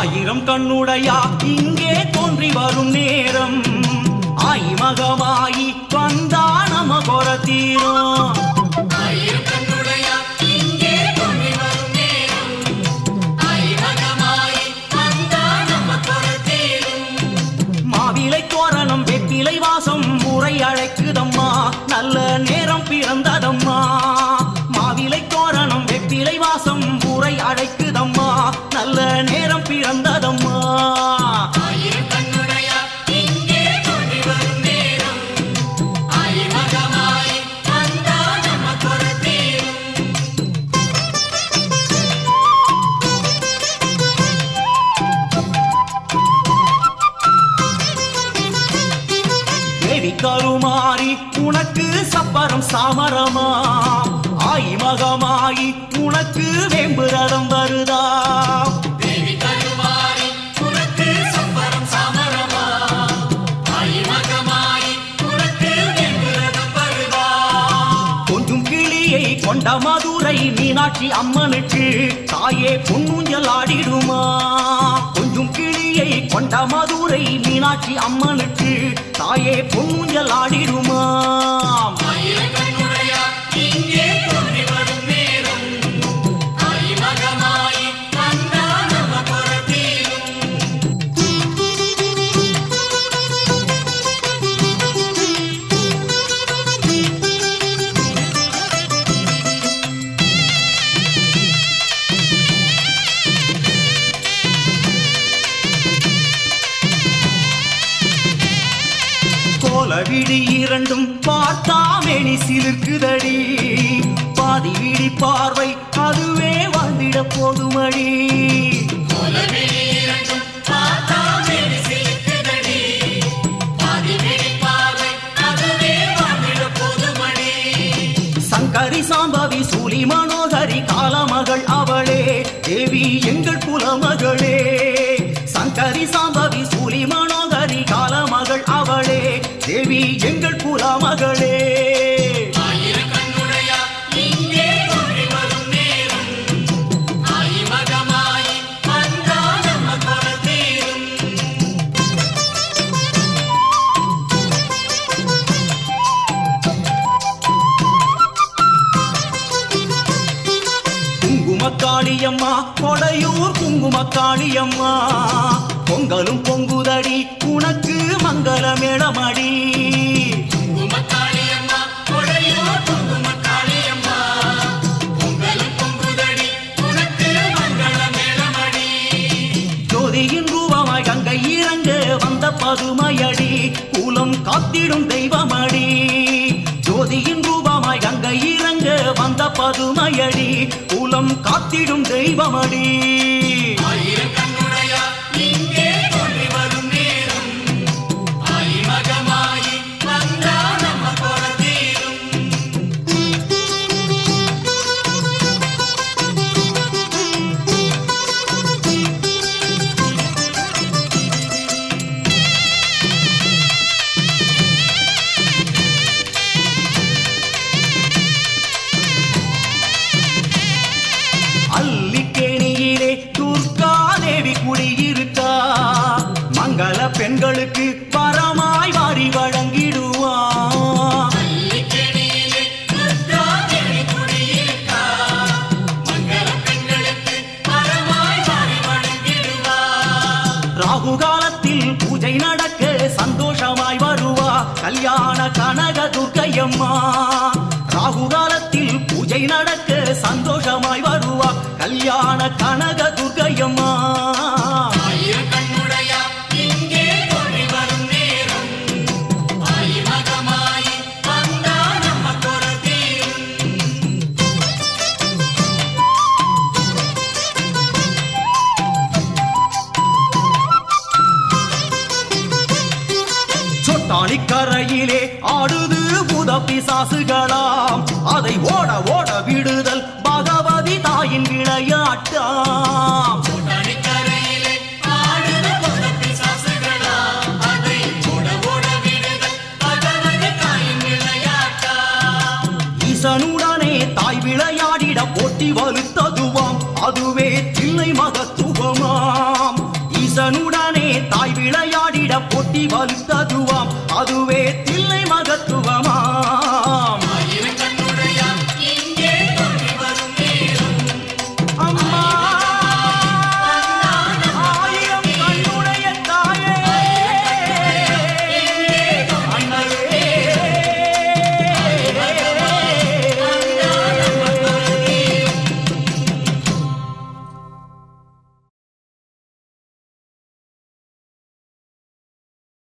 ஆயிரம் கண்ணுடையா இங்கே தோன்றி வரும் நேரம் ஆய்மகமாயி வந்தா நம கொர தீரும் ஆயிரம் கண்ணுடையா இங்கே தோன்றி வரும் நேரம் ஐமகமாய் வந்தா நம்ம கொரத்தேரும் மாவிலை தோரணம் வெற்றிலை வாசம் முறை அழைக்குதம்மா நல்ல நேரம் பிறந்ததம்மா மாவிலை தோரணம் வெற்றிலை வாசம் முறை அழைக்குதம்மா நல்ல நேரம் பிறந்ததம்மா ஆயிரம் கண்ணுடையா இங்கே தோன்றி வரும் நேரம் ஐமகமாய் வந்தா நம்ம கொரத்தேரும் தேவி கருமாறி உனக்கு சப்பரம் சாமரமா ஆய்மகமாயி உனக்கு வேம்புரதம் வருதா தேவி கருமாரி உனக்கு சப்பரம் சாமரமா ஐமகமாய் உனக்கு வெண்குரதம் வருதா கொஞ்சம் கிளியை கொண்ட மதுரை மீனாட்சி அம்மனுக்கு தாயே பொன்னூஞ்சல் ஆடிடுமா கொஞ்சம் கிளியை கொண்ட மதுரை மீனாட்சி அம்மனுக்கு தாயே பொன்னூஞ்சல் ஆடிடுமா ஆயிரம் கண்ணுடையா இங்கே தோன்றி வரும் நேரம் ஐமகமாய் வந்தா நம்ம கொரத்தேரும் கோலவிழி இரண்டும் பார்த்தாமேனி சிலிர்க்குதடி பாதி விழி பார்வை அதுவே வாழ்ந்திட போதுமடி கோலவிழி இரண்டும் பார்த்தா மேனி சிலுக்குதடி. பாதி விழி பார்வை அதுவே வாழ்ந்திட போதுமடி. சங்கரி சாம்பவி சூலி மனோகரி காலமகள் அவளே தேவி எங்கள் குலமகளே சங்கரி சாம்பவி சூலி மனோகரி காலமகள் அவளே தேவி எங்கள் குலமகளே ஆயிரம் கண்ணுடையா இங்கே தோன்றி வரும் நேரம் ஐமகமாய் வந்தா நம்ம கொரத்தேரும் குங்குமக்காளியம்மா கொடையூர் குங்குமக்காளியம்மா பொங்கலும் பொங்குதடி உனக்கு மங்கள மேளமடி குங்குமக்காளியம்மா, கொடையூர் குங்குமக்காளியம்மா. பொங்கலும் பொங்குதடி, உனக்கு மங்கள மேளமடி. ஜோதியின் ரூபமாய் கங்கை இறங்க வந்த பதுமையடி கூலம் காத்திடும் தெய்வமடி ஜோதியின் ரூபமாய் கங்கை இறங்க வந்த பதுமையடி கூலம் காத்திடும் தெய்வமடி ஆயிரம் கண்ணுடையா இங்கே தோன்றி வரும் நேரம் ஐமகமாய் வந்தா நம்ம கொரத்தேரும் அல்லிக்கேணியிலே துர்கா தேவி குடியிருக்கா மங்கள பெண்களுக்கு வரமாய் வாரி வழங்கிடுவா பள்ளிக்கெணியிலே துர்கா தேவி குடியிருக்கா. மங்கள பெண்களுக்கு வரமாய் வாரி வழங்கிடுவா. ராகு காலத்தில் பூஜை நடக்க சந்தோஷமாய் வருவா கல்யாண கனக துர்க்கையம்மா ராகு காலத்தில் பூஜை நடக்க சந்தோஷமாய் வருவா கல்யாண கனக துர்க்கையம்மா ஆயிரம் கண்ணுடையா இங்கே தோன்றி வரும் நேரம் ஐமகமாய் வந்தா நம்ம கொரத்தேரும் சொட்டாளி கரையிலே ஆடுது புத பிசாசுகளாம் அதை ஓட ஓட விடுதல் பகவதி தாயின் விளையாட்டாம்